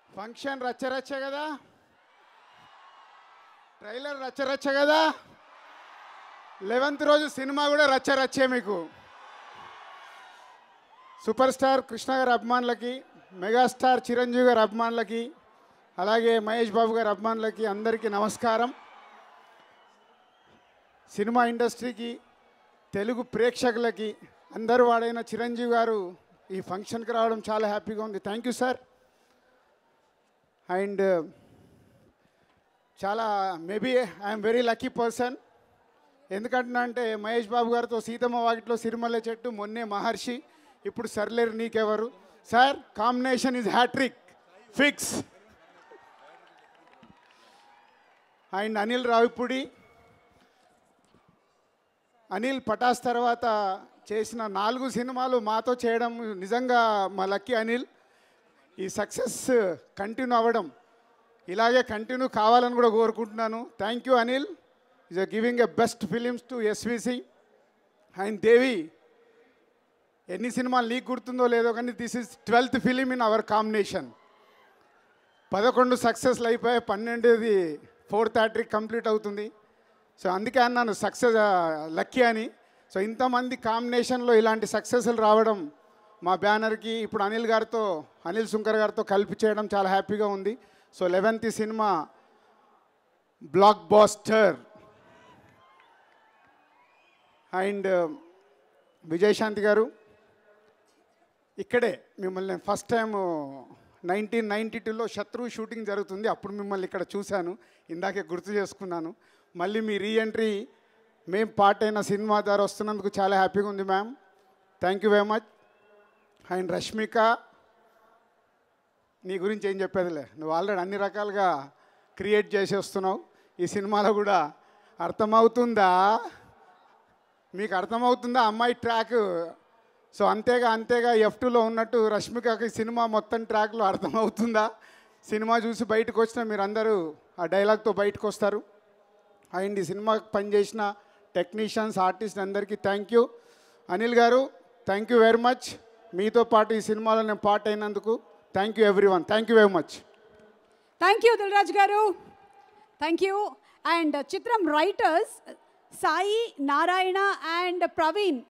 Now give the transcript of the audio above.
function రచ్చరచ్చ కదా trailer రచ్చరచ్చ కదా eleventh రోజు సినిమా కూడా రచ్చరచ్చే మీకు సూపర్ స్టార్ కృష్ణ గారి అభిమానులకి మెగాస్టార్ చిరంజీవి గారి అభిమానులకి అలాగే మహేష్ బాబు గారి అభిమానులకి అందరికీ నమస్కారం సినిమా ఇండస్ట్రీకి తెలుగు ప్రేక్షకులకి అందరూ వాడైన చిరంజీవి గారు ఈ ఫంక్షన్కి రావడం చాలా హ్యాపీగా ఉంది థ్యాంక్ యూ సార్ అండ్ చాలా maybe I'm very lucky person ఎందుకంటున్నా అంటే మహేష్ బాబు గారితో సీతమ్మ వాకిట్లో సిరిమల్లె చెట్టు మొన్నే మహర్షి ఇప్పుడు Sarileru Neekevvaru sir combination is hat-trick fix and Anil Ravipudi Anil Patas తర్వాత చేసిన నాలుగు సినిమాలు మాతో చేయడం నిజంగా మా లక్కీ అనిల్ ఈ సక్సెస్ కంటిన్యూ అవ్వడం ఇలాగే కంటిన్యూ కావాలని కూడా కోరుకుంటున్నాను thank you Anil is giving a best films to SVC and Devi ఎన్ని సినిమాలు నీకు గుర్తుందో లేదో కానీ this is twelfth film in our combination పదకొండు సక్సెస్లు అయిపోయాయి పన్నెండుది ఫోర్త్ హ్యాట్రిక్ కంప్లీట్ అవుతుంది సో అందుకే అన్నాను సక్సెస్ లక్కీ అని సో ఇంతమంది కాంబినేషన్లో ఇలాంటి సక్సెస్లు రావడం మా బ్యానర్కి ఇప్పుడు అనిల్ గారితో అనిల్ శుంకర్ గారితో కలిపి చేయడం చాలా హ్యాపీగా ఉంది సో లెవెన్త్ సినిమా blockbuster and Vijayashanti garu ఇక్కడే మిమ్మల్ని ఫస్ట్ టైం నైన్టీన్ నైంటీ టూలో శత్రు షూటింగ్ జరుగుతుంది అప్పుడు మిమ్మల్ని ఇక్కడ చూశాను ఇందాకే గుర్తు చేసుకున్నాను మళ్ళీ మీ రీఎంట్రీ మేం పార్ట్ అయిన సినిమా ద్వారా వస్తున్నందుకు చాలా హ్యాపీగా ఉంది ma'am thank you very much and Rashmika నీ గురించి ఏం చెప్పేదిలే నువ్వు ఆల్రెడీ అన్ని రకాలుగా క్రియేట్ చేసి వస్తున్నావు ఈ సినిమాలో కూడా అర్థమవుతుందా మీకు అర్థమవుతుందా అమ్మాయి ట్రాక్ సో అంతేగా అంతేగా ఎఫ్ టూలో ఉన్నట్టు రష్మికకి సినిమా మొత్తం ట్రాక్లో అర్థమవుతుందా సినిమా చూసి బయటకు వచ్చిన మీరందరూ ఆ డైలాగ్తో బయటకు వస్తారు అండ్ ఈ సినిమాకి పనిచేసిన టెక్నీషియన్స్ ఆర్టిస్ట్ అందరికీ thank you Anil garu thank you very much మీతో పాటు ఈ సినిమాలో నేను పార్ట్ అయినందుకు thank you everyone thank you very much thank you Dil Raju garu thank you and చిత్రం రైటర్స్ సాయి నారాయణ అండ్ ప్రవీణ్